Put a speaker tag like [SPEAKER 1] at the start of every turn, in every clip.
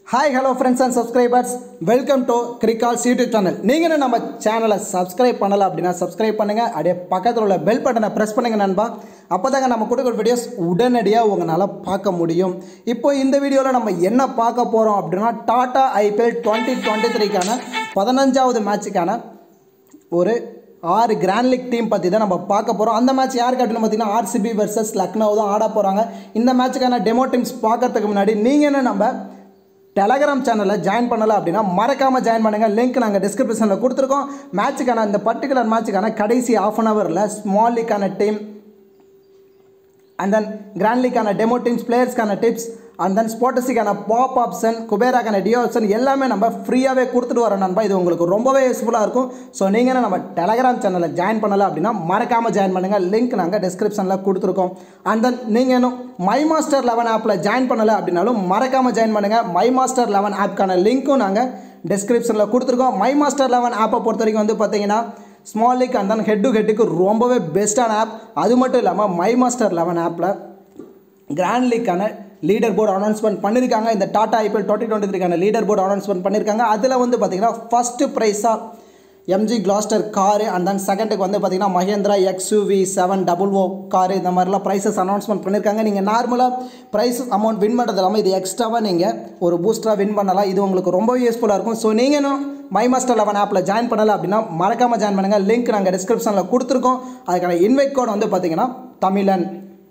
[SPEAKER 1] hi hello friends and subscribers welcome to கிரிகால்ஸ் YouTube channel நீங்கள் நம்ம சேனலை சப்ஸ்கிரைப் பண்ணலை அப்படின்னா சப்ஸ்கிரைப் பண்ணுங்கள் அப்படியே பக்கத்தில் உள்ள பெல் பட்டனை ப்ரெஸ் பண்ணுங்கள் நண்பா அப்போ தாங்க நம்ம கொடுக்குற வீடியோஸ் உடனடியாக உங்களால் பார்க்க முடியும் இப்போ இந்த வீடியோவில் நம்ம என்ன பார்க்க போகிறோம் அப்படின்னா டாடா ஐபிஎல் டுவெண்ட்டி டுவெண்ட்டி த்ரீக்கான பதினஞ்சாவது மேட்சுக்கான ஒரு ஆறு கிராண்ட் லீக் டீம் பற்றி தான் நம்ம பார்க்க போகிறோம் அந்த மேட்ச் யாருக்கு அப்படின்னு பார்த்தீங்கன்னா ஆர்சிபி வர்சஸ் லக்னோ தான் ஆட போகிறாங்க இந்த மேட்சுக்கான டெமோ டீம்ஸ் பார்க்கறதுக்கு முன்னாடி நீங்கள் என்ன நம்ம டெலகிராம் சேனலில் ஜாயின் பண்ணலை அப்படின்னா மறக்காமல் ஜாயின் பண்ணுங்கள் லிங்க் நாங்கள் டிஸ்கிரிப்ஷனில் கொடுத்துருக்கோம் மேட்சுக்கான இந்த பர்டிகுலர் மேட்சுக்கான கடைசி ஆஃப் அன் ஹவரில் ஸ்மால் லீக்கான டீம் அண்ட் தென் கிராண்ட் லீக்கான டெமோ டீம்ஸ் பிளேயர்ஸ்க்கான டிப்ஸ் அண்ட் தென் ஸ்போட்டஸுக்கான பாப் ஆப்ஷன் குபேராக்கான டியோ ஆப்ஷன் எல்லாமே நம்ம ஃப்ரீயாகவே கொடுத்துட்டு வரோம் நண்பா இது உங்களுக்கு ரொம்பவே யூஸ்ஃபுல்லாக இருக்கும் ஸோ நீங்கள் நம்ம டெலகிராம் சேனலில் ஜாயின் பண்ணலை அப்படின்னா மறக்காமல் ஜாயின் பண்ணுங்கள் லிங்க் நாங்கள் டிஸ்கிரிப்ஷனில் கொடுத்துருக்கோம் அண்ட் தென் நீங்கள் இன்னும் மை மாஸ்டர் லெவன் ஆப்பில் ஜாயின் பண்ணலை அப்படின்னாலும் மறக்காமல் ஜாயின் பண்ணுங்கள் மை மாஸ்டர் லெவன் ஆப்க்கான லிங்க்கும் நாங்கள் டிஸ்கிரிப்ஷனில் கொடுத்துருக்கோம் மை மாஸ்டர் லெவன் ஆப்பை பொறுத்த வரைக்கும் வந்து பார்த்தீங்கன்னா small league and then head to ஹெட்டுக்கு ரொம்பவே பெஸ்ட்டான ஆப் அது மட்டும் இல்லாமல் மை மாஸ்டர் லெவன் ஆப்பில் கிராண்ட் லீக்கான லீடர் போர்டு அனௌன்ஸ்மெண்ட் பண்ணியிருக்காங்க இந்த டாடா ஐபிஎல் டுவெண்ட்டி டுவெண்ட்டி த்ரீக்கான லீடர் போர்டு அனௌன்ஸ்மெண்ட் பண்ணியிருக்காங்க அதில் வந்து பார்த்தீங்கன்னா ஃபஸ்ட்டு ப்ரைஸாக MG Gloster car and then செகண்டுக்கு வந்து பார்த்தீங்கன்னா Mahindra XUV seven double O car இந்த மாதிரிலாம் ப்ரைஸஸ் அனௌன்ஸ்மெண்ட் பண்ணியிருக்காங்க நீங்கள் நார்மலாக ப்ரைஸ் அமௌண்ட் வின் பண்ணுறது இல்லாமல் இது எக்ஸ்ட்ராவாக நீங்கள் ஒரு பூஸ்டராக வின் பண்ணலாம் இது உங்களுக்கு ரொம்ப யூஸ்ஃபுல்லாக இருக்கும் ஸோ நீங்கள் இன்னும் மை மாஸ்டர் லெவன் ஆப்பில் ஜாயின் பண்ணலை அப்படின்னா மறக்காமல் ஜாயின் பண்ணுங்கள் லிங்க் நாங்கள் டிஸ்கிரிப்ஷனில் கொடுத்துருக்கோம் அதுக்கான இன்வைட் கோட் வந்து பார்த்தீங்கன்னா தமிழன்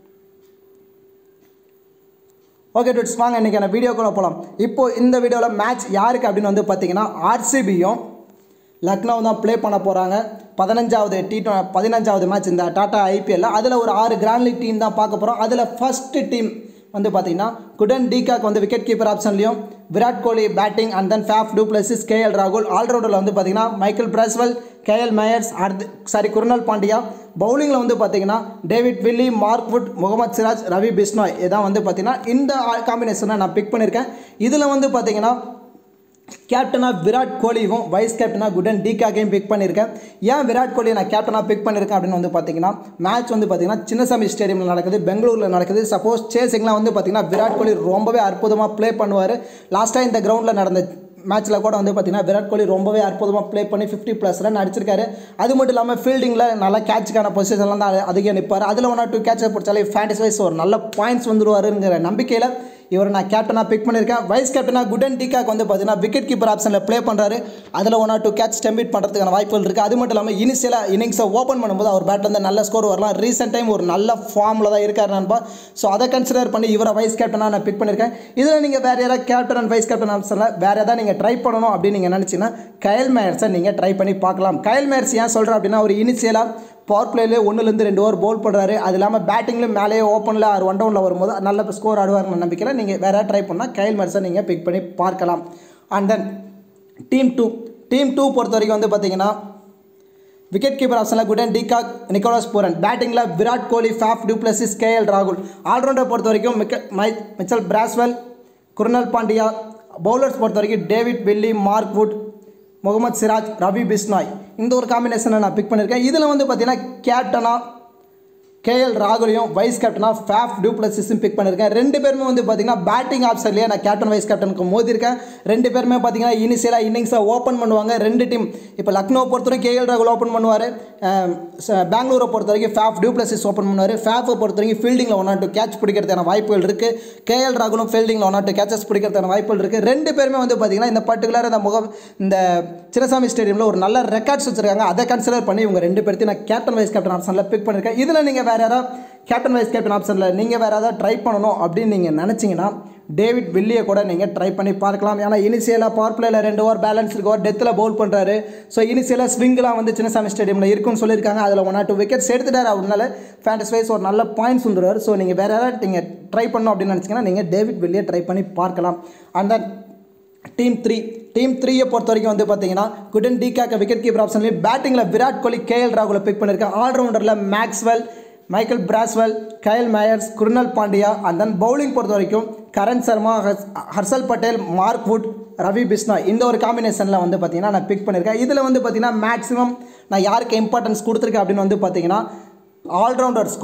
[SPEAKER 1] ஓகே டூட்ஸ் வாங்க இன்றைக்கான வீடியோக்குள்ளே போகலாம் இப்போது இந்த வீடியோவில் மேட்ச் யாருக்கு அப்படின்னு வந்து பார்த்தீங்கன்னா ஆர்சிபியும் லக்னோ தான் ப்ளே பண்ண போகிறாங்க பதினஞ்சாவது டி பதினஞ்சாவது மேட்ச் இந்த டாடா ஐபிஎல்ல அதில் ஒரு ஆறு கிராண்ட் லீக் டீம் தான் பார்க்க போகிறோம் அதில் ஃபஸ்ட்டு டீம் வந்து பார்த்தீங்கன்னா குடன் டிகாக் வந்து விக்கெட் கீப்பர் ஆப்ஷன்லையும் Virat Kohli batting and then Faf du Plessis KL ராகுல் ஆல்ரவுண்டரில் வந்து பார்த்தீங்கன்னா மைக்கேல் பிரஸ்வெல் கேஎல் மேயர்ஸ் அடுத்து சாரி குருணால் பாண்டியா பவுலிங்கில் வந்து பார்த்தீங்கன்னா David Willey Mark Wood Mohammed Siraj Ravi Bishnoi இதான் வந்து பார்த்தீங்கன்னா இந்த காம்பினேஷனை நான் பிக் பண்ணியிருக்கேன் இதில் வந்து பார்த்தீங்கன்னா கேப்டனாக விராட் கோலியும் வைஸ் கேப்டனாக குடன் டிகாக்கையும் பிக் பண்ணியிருக்கேன் ஏன் விராட் கோலியை நான் கேப்டனாக பிக் பண்ணியிருக்கேன் அப்படின்னு வந்து பார்த்தீங்கன்னா மேட்ச் வந்து பார்த்தீங்கன்னா சின்னசாமி ஸ்டேடியமில் நடக்குது பெங்களூரில் நடக்குது சப்போஸ் சேசிங்லாம் வந்து பார்த்தீங்கன்னா விராட் கோலி ரொம்பவே அற்புதமாக ப்ளே பண்ணுவார் லாஸ்ட்டாக இந்த கிரவுண்டில் நடந்த மேட்ச்சில் கூட வந்து பார்த்தீங்கன்னா விராட் கோலி ரொம்பவே அற்புதமாக ப்ளே பண்ணி ஃபிஃப்டி ப்ளஸ் ரன் அடிச்சிருக்காரு அது மட்டும் இல்லாமல் ஃபீல்டிங்கில் நல்லா கேட்சுக்கான பொசிஷன்லாம் தான் அதிகம் நிற்பார் அதில் ஒன் ஆர் டூ கேட்சை பிடிச்சாலே ஃபேண்டஸ் வைஸ் ஒரு நல்ல பாயிண்ட்ஸ் வந்துருவாருங்கிற நம்பிக்கையில் இவர் நான் கேப்டனாக பிக் பண்ணியிருக்கேன் வைஸ் கேப்டனாக குடன் டிகாக் வந்து பார்த்தீங்கன்னா விக்கெட் கீப்பர் ஆப்ஷனில் ப்ளே பண்ணுறாரு அதில் one or two catch stumped பண்ணுறதுக்கான வாய்ப்புகள் இருக்குது அது மட்டும் இல்லாமல் இனிஷியலாக இன்னிங்ஸை ஓப்பன் பண்ணும்போது அவர் பேட்லேருந்து நல்ல ஸ்கோர் வரலாம் ரீசெண்ட் டைம் ஒரு நல்ல ஃபார்மில் தான் இருக்கார் நண்பா ஸோ அதை கன்சிடர் பண்ணி இவரை வைஸ் கேப்டனாக நான் பிக் பண்ணியிருக்கேன் இதில் நீங்கள் வேறு யாராவது கேப்டன் அண்ட் வைஸ் கேப்டன் ஆப்ஷனில் வேறு எதாவது நீங்கள் ட்ரை பண்ணணும் அப்படின்னு நீங்கள் நினச்சிங்கன்னா கயல் மேயர்ஸை நீங்கள் ட்ரை பண்ணி பார்க்கலாம் கயல் மேயர்ஸ் ஏன் சொல்கிறேன் அப்படின்னா ஒரு இனிஷியலாக பவர் பிளேலே ஒன்றுலேருந்து ரெண்டு ஓவர் போல் பண்ணுறாரு அது இல்லாமல் பேட்டிங்லையும் மேலேயே ஓப்பனில் ஆறு ஒன் டவுனில் வரும்போது நல்ல ஸ்கோர் ஆடுவார்னு நம்பிக்கையில் நீங்கள் வேறு ட்ரை பண்ணால் கைல் மர்ஸை நீங்கள் பிக் பண்ணி பார்க்கலாம் and then team two team two பொறுத்த வரைக்கும் வந்து பார்த்தீங்கன்னா விக்கெட் கீப்பர் ஆப்ஷனில் குடன் டிகாக் நிக்கோலாஸ் பூரன் பேட்டிங்கில் Virat Kohli Faf du Plessis KL ராகுல் ஆல்ரவுண்டர் பொறுத்த வரைக்கும் மிக்க மை Michael Bracewell Krunal Pandya bowlers பொறுத்த வரைக்கும் David Willey Mark Wood Mohammed Siraj Ravi Bishnoi இந்த ஒரு காம்பினேஷனை நான் பிக் பண்ணியிருக்கேன் இதில் வந்து பார்த்தீங்கன்னா கேப்டனாக கேஎல் ராகுலையும் வைஸ் கேப்டனாக ஃபேஃப் டூப்ளஸிஸும் பிக் பண்ணியிருக்கேன் ரெண்டு பேருமே வந்து பார்த்தீங்கன்னா பேட்டிங் ஆப்ஷன்லேயே நான் கேப்டன் வைஸ் கேப்டனுக்கு மோதிருக்கேன் ரெண்டு பேருமே பார்த்தீங்கன்னா இனிஷியலாக இன்னிங்ஸை ஓப்பன் பண்ணுவாங்க ரெண்டு டீம் இப்போ லக்னோ பொறுத்த வரைக்கும் கேஎல் ராகுல் ஓப்பன் பண்ணுவார் பெங்களூரை பொறுத்த வரைக்கும் ஃபேஃப் டூப்ளஸிஸ் ஓப்பன் பண்ணுவார் ஃபேஃபை பொறுத்த வரைக்கும் ஃபீல்டிங்கில் ஒன் ஆர் டூ கேட்ச் பிடிக்கிறதுக்கான வாய்ப்புகள் இருக்குது கேஎல் ராகுலும் ஃபீல்டிங்கில் ஒன் ஆர் டூ கேச்சஸ் பிடிக்கிறதுக்கான வாய்ப்புகள் இருக்குது ரெண்டு பேருமே வந்து பார்த்தீங்கன்னா இந்த பர்டிகுலர் இந்த முகம் இந்த சின்னசாமி ஸ்டேடியமில் ஒரு நல்ல ரெக்கார்ட்ஸ் வச்சுருக்காங்க அதை கன்சிடர் பண்ணி இவங்க ரெண்டு பேர்த்தையும் நான் கேப்டன் வைஸ் கேப்டன் ஆப்ஷனில் பிக் பண்ணியிருக்கேன் இதில் நீங்கள் வேறு யாராவது கேப்டன் வைஸ் கேப்டன் ஆப்ஷனில் நீங்கள் வேறு ஏதாவது ட்ரை பண்ணணும் அப்படின்னு நீங்கள் நினச்சிங்கன்னா டேவிட் வில்லியை கூட நீங்கள் ட்ரை பண்ணி பார்க்கலாம் ஏன்னா இனிஷியலாக பவர் பிளேயில் ரெண்டு ஓவர் பேலன்ஸ் இருக்கு ஓவர் டெத்தில் பவுல் பண்ணுறாரு ஸோ இனிஷியலாக ஸ்விங்கெலாம் வந்து சின்னசாமி ஸ்டேடியமில் இருக்குன்னு சொல்லியிருக்காங்க அதில் ஒன் ஆர் டூ விக்கெட்ஸ் எடுத்துட்டார் அப்படின்னால ஃபேண்டஸ் வைஸ் ஒரு நல்ல பாயிண்ட்ஸ் வந்துடுவார் ஸோ நீங்கள் வேறு யாராவது நீங்கள் ட்ரை பண்ணணும் அப்படின்னு நினச்சிங்கன்னா நீங்கள் டேவிட் வில்லியை ட்ரை பண்ணி பார்க்கலாம் and then team three team த்ரீயை பொறுத்த வரைக்கும் வந்து பார்த்தீங்கன்னா குடன் டிகாக்க விக்கெட் கீப்பர் ஆப்ஷன்லேயும் பேட்டிங்கில் விராட் கோலி கேஎல் ராகுலை பிக் பண்ணியிருக்கேன் ஆல்ரவுண்டரில் Maxwell Michael Bracewell Kyle Mayers Krunal Pandya and then bowling பொறுத்த வரைக்கும் கரண் சர்மா ஹர்ஸ் ஹர்ஷல் பட்டேல் மார்க் வுட் ரவி பிஸ்னாய் இந்த ஒரு காம்பினேஷனில் வந்து பார்த்தீங்கன்னா நான் பிக் பண்ணியிருக்கேன் இதில் வந்து பார்த்தீங்கன்னா மேக்ஸிமம் நான் யாருக்கு இம்பார்ட்டன்ஸ் கொடுத்துருக்கேன் அப்படின்னு வந்து பார்த்தீங்கன்னா ஆல்ரவுண்டர்ஸ்க்கும்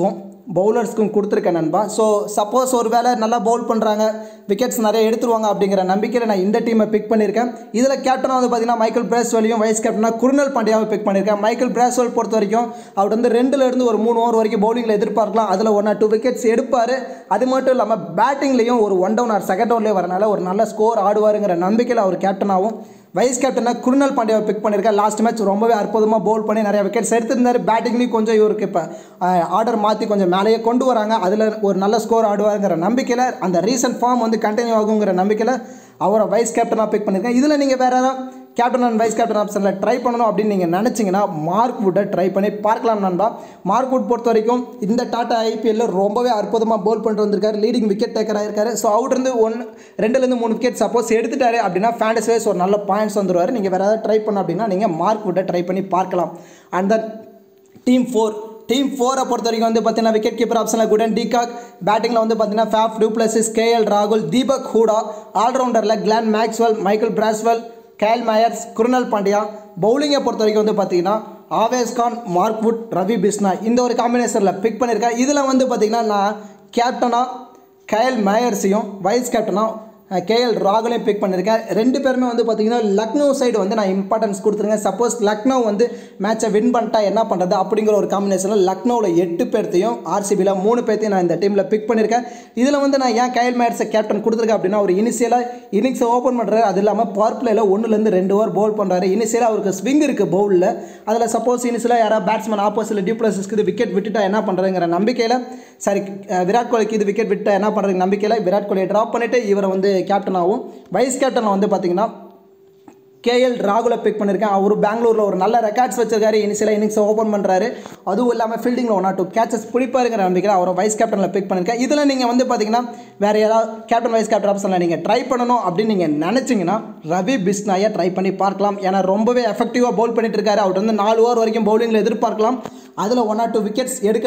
[SPEAKER 1] பவுலர்ஸ்க்கும் கொடுத்துருக்கேன் நண்பா ஸோ சப்போஸ் ஒரு வேளை நல்லா பவுல் பண்ணுறாங்க விக்கெட்ஸ் நிறைய எடுத்துருவாங்க அப்படிங்கிற நம்பிக்கையில் நான் இந்த டீமை பிக் பண்ணியிருக்கேன் இதில் கேப்டனாக வந்து பார்த்தீங்கன்னா மைக்கேல் பிரேஸ்வெல்லையும் வைஸ் கேப்டனாக குருணல் பாண்டியாவை பிக் பண்ணியிருக்கேன் மைக்கேல் பிரேஸ்வெல் பொறுத்த வரைக்கும் அவர் வந்து ரெண்டுல இருந்து ஒரு மூணு ஓவர் வரைக்கும் பவுலிங்கில் எதிர்பார்க்கலாம் அதில் ஒன் ஆர் டூ விக்கெட்ஸ் எடுப்பார் அது மட்டும் இல்லாமல் பேட்டிங்லேயும் ஒரு ஒன் டவுன் ஆர் செகண்ட் ஓவர்லேயே வரனால ஒரு நல்ல ஸ்கோர் ஆடுவாருங்கிற நம்பிக்கையில் அவர் கேப்டனாகவும் வைஸ் கேப்டனாக குருணல் பாண்டியாவை பிக் பண்ணியிருக்காரு லாஸ்ட் மேட்ச் ரொம்பவே அற்புதமாக பவுல் பண்ணி நிறைய விக்கெட்ஸ் எடுத்திருந்தார் பேட்டிங்லேயும் கொஞ்சம் இவருக்கு இப்போ ஆர்டர் மாற்றி கொஞ்சம் மேலேயே கொண்டு வராங்க அதில் ஒரு நல்ல ஸ்கோர் ஆடுவாருங்கிற நம்பிக்கையில் அந்த ரீசன்ட் ஃபார்ம் வந்து கண்டினியூ ஆகுங்கிற நம்பிக்கையில் அவரை வைஸ் கேப்டனாக பிக் பண்ணியிருக்கேன் இதில் நீங்கள் வேறு ஏதாவது கேப்டன் அண்ட் வைஸ் கேப்டன் ஆப்ஷனில் ட்ரை பண்ணணும் அப்படின்னு நீங்கள் நினச்சிங்கன்னா மார்க் வுட்டை ட்ரை பண்ணி பார்க்கலாம் நண்பா மார்க் வுட் பொறுத்த வரைக்கும் இந்த டாட்டா ஐபிஎல்ல ரொம்பவே அற்புதமாக பவுல் பண்ணிட்டு வந்திருக்காரு லீடிங் விக்கெட் டேக்கராக இருக்காரு ஸோ அவுட்லேருந்து ஒன் ரெண்டுலேருந்து மூணு விக்கெட் சப்போஸ் எடுத்துட்டாரு அப்படின்னா ஃபேண்டஸ் வைஸ் ஒரு நல்ல பாயிண்ட்ஸ் வந்துருவார் நீங்கள் வேறு ஏதாவது ட்ரை பண்ண அப்படின்னா நீங்கள் மார்க் வுட்டை ட்ரை பண்ணி பார்க்கலாம் and then team four team ஃபோரை பொறுத்த வரைக்கும் வந்து பார்த்தீங்கன்னா விக்கெட் கீப்பர் ஆப்ஷனில் குடன் டிகாக் பேட்டிங்கில் வந்து பார்த்தீங்கன்னா ஃபேஃப் டூப்ளசிஸ் கேஎல் ராகுல் தீபக் ஹூடா ஆல்ரவுண்டரில் Glenn Maxwell Michael Bracewell Kyle Mayers Krunal Pandya பவுலிங்கை பொறுத்த வரைக்கும் வந்து பார்த்தீங்கன்னா ஆவேஸ் கான் மார்க்வுட் ரவி பிஸ்னா இந்த ஒரு காம்பினேஷனில் பிக் பண்ணியிருக்கேன் இதில் வந்து பார்த்தீங்கன்னா நான் கேப்டனாக கயல் மயர்ஸையும் வைஸ் கேப்டனாக கேஎல் ராகுலையும் பிக் பண்ணியிருக்கேன் ரெண்டு பேருமே வந்து பார்த்தீங்கன்னா லக்னோ சைடு வந்து நான் இம்பார்ட்டன்ஸ் கொடுத்துருங்க சப்போஸ் லக்னோ வந்து மேட்சை வின் பண்ணிட்டா என்ன பண்ணுறது அப்படிங்கிற ஒரு காம்பினேஷனில் லக்னோவில் எட்டு பேர்த்தையும் ஆர்சிபியில் மூணு பேர்த்தையும் நான் இந்த டீமில் பிக் பண்ணியிருக்கேன் இதில் வந்து நான் ஏன் கயல் மேயர்ஸை கேப்டன் கொடுத்துருக்கேன் அப்படின்னா அவர் இனிஷியலாக இன்னிங்ஸை ஓப்பன் பண்ணுறாரு அது இல்லாமல் பவர் பிளேயில் ஒன்றுலேருந்து ரெண்டு ஓவர் பவுல் பண்ணுறாரு இனிஷியலாக அவருக்கு ஸ்விங் இருக்குது பவுலில் அதில் சப்போஸ் இனிஷியலாக யாராவது பேட்ஸ்மேன் ஆப்போசிட்டில் டியூப்ளஸஸ்க்கு இது விக்கெட் விட்டுட்டா என்ன பண்ணுறதுங்கிற நம்பிக்கையில் சரி அஹ் விராட் கோலிக்கு இது விக்கெட் விட்டா என்ன பண்ணுறது நம்பிக்கையில் விராட் கோலியை ட்ராப் பண்ணிவிட்டு இவரை வந்து கேப்டனாகவும் வைஸ் கேப்டனை வந்து பார்த்தீங்கன்னா கேஎல் ராகுலை பிக் பண்ணியிருக்கேன் அவர் பெங்களூரில் ஒரு நல்ல ரெக்கார்ட்ஸ் வச்சிருக்காரு இனிஷியலாக இன்னிங்ஸை ஓப்பன் பண்ணுறாரு அதுவும் இல்லாமல் ஃபீல்டிங்கில் ஒன் ஆர் டூ கேச்சஸ் பிடிப்பாருங்கிற நம்பிக்கையில் அவரை வைஸ் கேப்டனில் பிக் பண்ணியிருக்கேன் இதில் நீங்கள் வந்து பார்த்தீங்கன்னா வேறு ஏதாவது கேப்டன் வைஸ் கேப்டன் ஆப்ஷனில் நீங்கள் ட்ரை பண்ணணும் அப்படின்னு நீங்கள் நினச்சிங்கன்னா ரவி பிஸ்னாயை ட்ரை பண்ணி பார்க்கலாம் ஏன்னா ரொம்பவே எஃபெக்டிவாக பவுல் பண்ணிட்டு இருக்காரு அவர் வந்து நாலு ஓவர் வரைக்கும் பவுலிங்கில் எதிர்பார்க்கலாம் அதில் ஒன் ஆர் டூ விக்கெட்ஸ் எடுக்க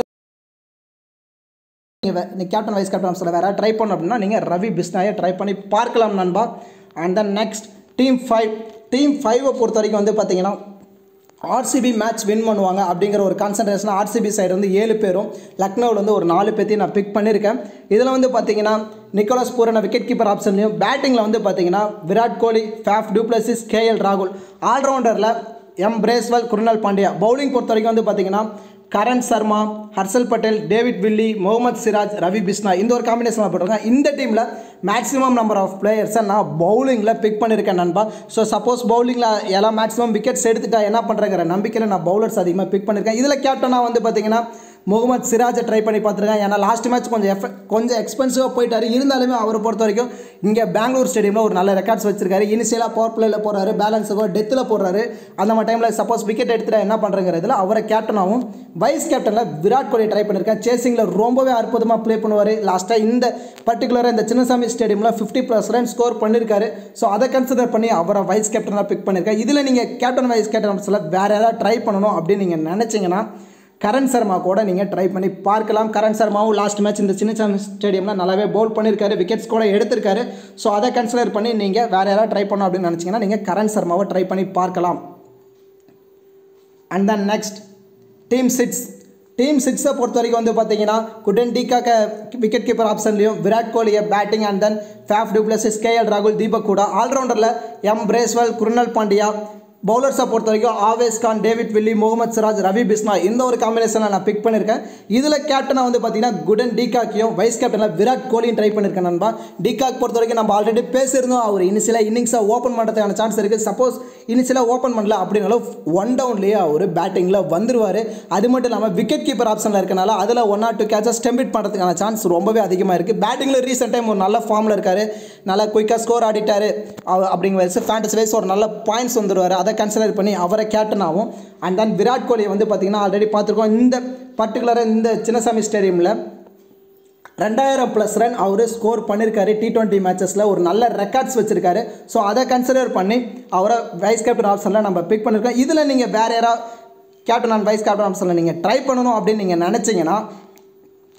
[SPEAKER 1] நீங்கள் கேப்டன் வைஸ் கேப்டன் ஆப்ஷனில் வேறு ட்ரை பண்ணணும் அப்படின்னா நீங்கள் ரவி பிஸ்னாயை ட்ரை பண்ணி பார்க்கலாம் நண்பா and then next team five team ஃபைவை பொறுத்த வரைக்கும் வந்து பார்த்தீங்கன்னா ஆர்சிபி மேட்ச் வின் பண்ணுவாங்க அப்படிங்கிற ஒரு கான்சன்ட்ரேஷன் ஆர்சிபி சைடு வந்து ஏழு பேரும் லக்னோவில் வந்து ஒரு நாலு பேர்த்தையும் நான் பிக் பண்ணியிருக்கேன் இதில் வந்து பார்த்தீங்கன்னா நிக்கோலஸ் பூரனை விக்கெட் கீப்பர் ஆப்ஷன்லையும் பேட்டிங்கில் வந்து பார்த்தீங்கன்னா Virat Kohli Faf du Plessis KL ராகுல் ஆல்ரவுண்டரில் M Bracewell Krunal Pandya bowling பொறுத்த வரைக்கும் வந்து பார்த்தீங்கன்னா கரண் சர்மா ஹர்ஷல் பட்டேல் டேவிட் வில்லி முகமது சிராஜ் ரவி பிஸ்னா இந்த ஒரு காம்பினேஷனில் போட்டிருக்கேன் இந்த டீமில் மேக்ஸிமம் நம்பர் ஆஃப் பிளேயர்ஸை நான் பவுலிங்கில் பிக் பண்ணியிருக்கேன் நண்பா ஸோ சப்போஸ் பவுலிங்கில் எல்லாம் மேக்ஸிமம் விக்கெட்ஸ் எடுத்துட்டா என்ன பண்ணுறேங்கிற நம்பிக்கையில் நான் பவுலர்ஸ் அதிகமாக பிக் பண்ணியிருக்கேன் இதில் கேப்டனாக வந்து பார்த்தீங்கன்னா முகமது சிராஜை ட்ரை பண்ணி பார்த்துருக்கேன் ஏன்னா லாஸ்ட் மேட்ச் கொஞ்சம் எஃப கொஞ்சம் எக்ஸ்பென்சிவாக போயிட்டாரு இருந்தாலுமே அவரை பொறுத்த வரைக்கும் இங்கே பெங்களூர் ஸ்டேடியமில் ஒரு நல்ல ரெக்கார்ட்ஸ் வச்சிருக்காரு இனிஷியலாக பவர் பிளேயில் போடுறாரு பேலன்ஸுக்கோ டெத்தில் போடுறாரு அந்த மாதிரி டைமில் சப்போஸ் விக்கெட் எடுத்துட்டா என்ன பண்ணுறங்கிறதுல அவரை கேப்டனாகவும் வைஸ் கேப்டனில் விராட் கோலி ட்ரை பண்ணியிருக்கேன் சேசிங்கில் ரொம்பவே அற்புதமாக ப்ளே பண்ணுவார் லாஸ்ட்டாக இந்த பர்டிகுலராக இந்த சின்னசாமி ஸ்டேடியமில் ஃபிஃப்டி ப்ளஸ் ரன் ஸ்கோர் பண்ணியிருக்காரு ஸோ அதை கன்சிடர் பண்ணி அவரை வைஸ் கேப்டனாக பிக் பண்ணியிருக்கேன் இதில் நீங்கள் கேப்டன் வைஸ் கேப்டன் சொல்ல வேறு ஏதாவது ட்ரை பண்ணணும் அப்படின்னு நீங்கள் நினச்சிங்கன்னா கரண் சர்மா கூட நீங்கள் ட்ரை பண்ணி பார்க்கலாம் கரண் சர்மாவும் லாஸ்ட் மேட்ச் இந்த சின்னசாமி ஸ்டேடியமில் நல்லாவே பவுல் பண்ணியிருக்காரு விக்கெட்ஸ் கூட எடுத்திருக்காரு ஸோ அதை கன்சிடர் பண்ணி நீங்கள் வேறு யாராவது ட்ரை பண்ணணும் அப்படின்னு நினச்சிங்கன்னா நீங்கள் கரண் சர்மாவை ட்ரை பண்ணி பார்க்கலாம் and then next team six team சிக்ஸை பொறுத்த வரைக்கும் வந்து பார்த்தீங்கன்னா குடன் டிகாக்க விக்கெட் கீப்பர் ஆப்ஷன்லையும் விராட் கோலியை batting and then Faf du Plessis KL ராகுல் தீபக் கூட ஆல்ரவுண்டரில் எம் பிரேஸ்வல் குருணல் பாண்டியா பவுலர்ஸை பொறுத்த வரைக்கும் ஆவேஸ் கான் டேவிட் வில்லி முகமது சிராஜ் ரவி பிஸ்னா இந்த ஒரு காம்பினேஷனில் நான் பிக் பண்ணியிருக்கேன் இதில் கேப்டனாக வந்து பார்த்தீங்கன்னா குடன் டிகாக்கையும் வைஸ் கேப்டனில் விராட் கோலியும் ட்ரை பண்ணியிருக்கேன் நண்பா டிகாக் பொறுத்த வரைக்கும் நம்ம ஆல்ரெடி பேசியிருந்தோம் அவர் இனிஷியலாக இன்னிங்ஸை ஓப்பன் பண்ணுறதுக்கான சான்ஸ் இருக்குது சப்போஸ் இனிஷியலாக ஓப்பன் பண்ணல அப்படின்னாலும் ஒன் டவுன்லேயே அவர் பேட்டிங்கில் வந்துருவார் அது மட்டும் இல்லாமல் விக்கெட் கீப்பர் ஆப்ஷனில் இருக்கனால அதில் one or two catches stumped பண்ணுறதுக்கான சான்ஸ் ரொம்பவே அதிகமாக இருக்குது பேட்டிங்கில் ரீசெண்ட் டைம் ஒரு நல்ல ஃபார்மில் இருக்கார் நல்லா குயிக்காக ஸ்கோர் ஆடிட்டார் அப்படிங்கிற வயசு ஃபேண்டஸ் வைஸ் ஒரு நல்ல பாயிண்ட்ஸ் வந்துருவார் அதை கன்சிடர் பண்ணி அவரை கேப்டனாகவும் அண்ட் தென் விராட் கோலியை வந்து பார்த்திங்கன்னா ஆல்ரெடி பார்த்துருக்கோம் இந்த பர்டிகுலராக இந்த சின்னசாமி ஸ்டேடியமில் ரெண்டாயிரம் ப்ளஸ் ரன் அவர் ஸ்கோர் பண்ணியிருக்காரு டி டுவெண்ட்டி மேட்சஸில் ஒரு நல்ல ரெக்கார்ட்ஸ் வச்சுருக்காரு ஸோ அதை கன்சிடர் பண்ணி அவரை வைஸ் கேப்டன் ஆப்ஷனில் நம்ம பிக் பண்ணியிருக்கோம் இதில் நீங்கள் வேறு யாராவது கேப்டன் அண்ட் வைஸ் கேப்டன் ஆப்ஷனில் நீங்கள் ட்ரை பண்ணணும் அப்படின்னு நீங்கள் நினச்சிங்கன்னா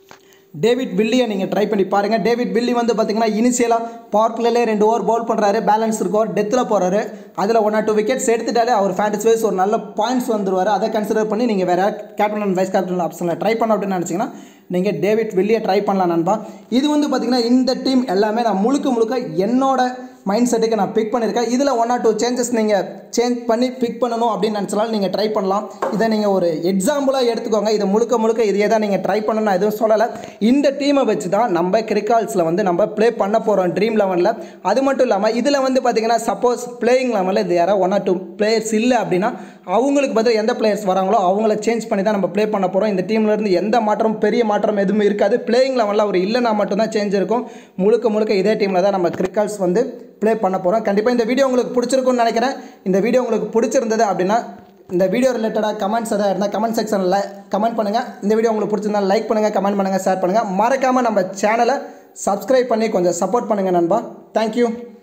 [SPEAKER 1] டேவிட் வில்லியை நீங்கள் ட்ரை பண்ணி பாருங்கள் டேவிட் வில்லி வந்து பார்த்தீங்கன்னா இனிஷியலாக பவர் பிளேலே ரெண்டு ஓவர் பவுல் பண்ணுறாரு பேலன்ஸ் இருக்கோர் டெத்தில் போகிறாரு அதில் ஒன் ஆர் டூ விக்கெட்ஸ் எடுத்துட்டாலே அவர் ஃபேண்டஸ் வைஸ் ஒரு நல்ல பாயிண்ட்ஸ் வந்துருவார் அதை கன்சிடர் பண்ணி நீங்கள் வேறு கேப்டன் அண்ட் வைஸ் கேப்டன் ஆப்ஷனில் ட்ரை பண்ண அப்படின்னு நினச்சிங்கன்னா நீங்கள் டேவிட் வில்லியை ட்ரை பண்ணலாம் நண்பா இது வந்து பார்த்தீங்கன்னா இந்த டீம் எல்லாமே நான் முழுக்க முழுக்க என்னோட மைண்ட் செட்டுக்கு நான் பிக் பண்ணியிருக்கேன் இதில் ஒன் ஆர் டூ சேஞ்சஸ் நீங்கள் சேஞ்ச் பண்ணி பிக் பண்ணணும் அப்படின்னு நினச்சாலும் நீங்கள் ட்ரை பண்ணலாம் இதை நீங்கள் ஒரு எக்ஸாம்பிளாக எடுத்துக்கோங்க இதை முழுக்க முழுக்க இதையே தான் நீங்கள் ட்ரை பண்ணணும் நான் எதுவும் சொல்லலை இந்த டீமை வச்சு தான் நம்ம கிரிக்கால்ஸில் வந்து நம்ம ப்ளே பண்ண போகிறோம் ட்ரீம் லெவனில் அது மட்டும் இல்லாமல் இதில் வந்து பார்த்தீங்கன்னா சப்போஸ் பிளேயிங் லெவலில் இது யாராவது ஒன் ஆர் டூ பிளேயர்ஸ் இல்லை அப்படின்னா அவங்களுக்கு பதில் எந்த பிளேயர்ஸ் வராங்களோ அவங்கள சேஞ்ச் பண்ணி தான் நம்ம ப்ளே பண்ண போகிறோம் இந்த டீம்ல இருந்து எந்த மாற்றம் பெரிய மாற்றம் எதுவுமே இருக்காது பிளேயிங் லெவலில் அவர் இல்லைனா மட்டும்தான் சேஞ்ச் இருக்கும் முழுக்க முழுக்க இதே டீமில் தான் நம்ம கிரிக்கால்ஸ் வந்து ப்ளே பண்ண போகிறோம் கண்டிப்பாக இந்த வீடியோ உங்களுக்கு பிடிச்சிருக்கும்னு நினைக்கிறேன் இந்த வீடியோ உங்களுக்கு பிடிச்சிருந்தது அப்படின்னா இந்த வீடியோ ரிலேட்டடாக கமெண்ட்ஸ் எதாவது இருந்தால் கமெண்ட் செக்ஷனில் கமெண்ட் பண்ணுங்கள் இந்த வீடியோ உங்களுக்கு பிடிச்சிருந்தா லைக் பண்ணுங்கள் கமெண்ட் பண்ணுங்கள் ஷேர் பண்ணுங்கள் மறக்காமல் நம்ம சேனலை சப்ஸ்கிரைப் பண்ணி கொஞ்சம் சப்போர்ட் பண்ணுங்கள் நண்பா தேங்க்யூ